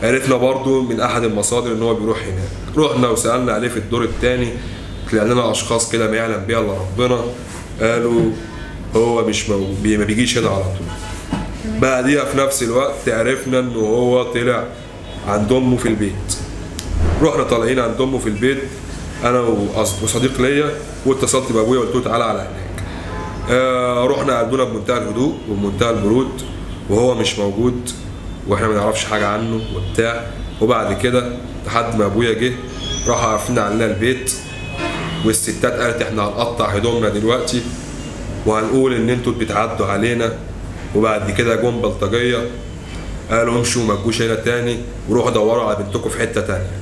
عرفنا برضو من احد المصادر ان هو بيروح هناك رحنا وسالنا عليه في الدور الثاني طلع لنا اشخاص كده ما يعلم بيها الا ربنا قالوا هو مش مو... بي- ما بيجيش هنا على طول بعديها في نفس الوقت عرفنا ان هو طلع عند امه في البيت رحنا طالعين عند امه في البيت انا وأص- وصديق ليا واتصلت بابويا وقلت له تعالى على هناك آه رحنا قعدونا بمنتهى الهدوء وبمنتهى البرود وهو مش موجود واحنا ما نعرفش حاجه عنه وبتاع وبعد كده لحد ما ابويا جه راحوا عارفين علينا البيت والستات قالت احنا هنقطع هدومنا دلوقتي وهنقول ان انتوا بتعدوا علينا وبعد كده جم بلطجيه قالوا امشوا ما تجوش هنا تاني وروحوا دوروا على بنتكم في حته تانيه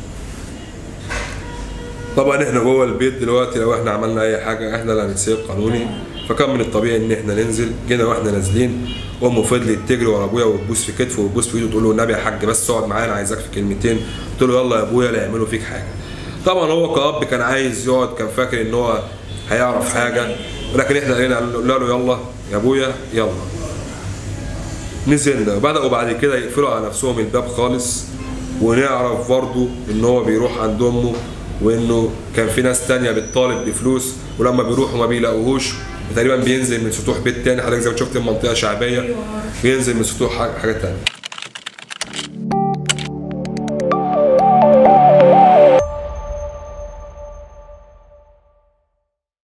طبعا احنا جوه البيت دلوقتي لو احنا عملنا اي حاجه احنا اللي هنتسيب قانوني فكان من الطبيعي ان احنا ننزل جينا واحنا نازلين امه فضلت تجري ورا ابويا وتبوس في كتفه وتبوس في ايده تقول له النبي يا حاج بس اقعد معايا انا عايزك في كلمتين قلت له يلا يا ابويا لا يعملوا فيك حاجه طبعا هو كأب كان عايز يقعد كان فاكر ان هو هيعرف حاجه ولكن احنا قلنا قلنا له يلا يا ابويا يلا نزلنا بدأوا بعد كده يقفلوا على نفسهم الباب خالص ونعرف برضو ان هو بيروح عند امه وانه كان في ناس تانية بتطالب بفلوس ولما بيروحوا ما بيلاقوهوش وتقريبا بينزل من سطوح بيت تاني حضرتك زي ما شفت المنطقة شعبية بينزل من سطوح حاجة حاجة تانية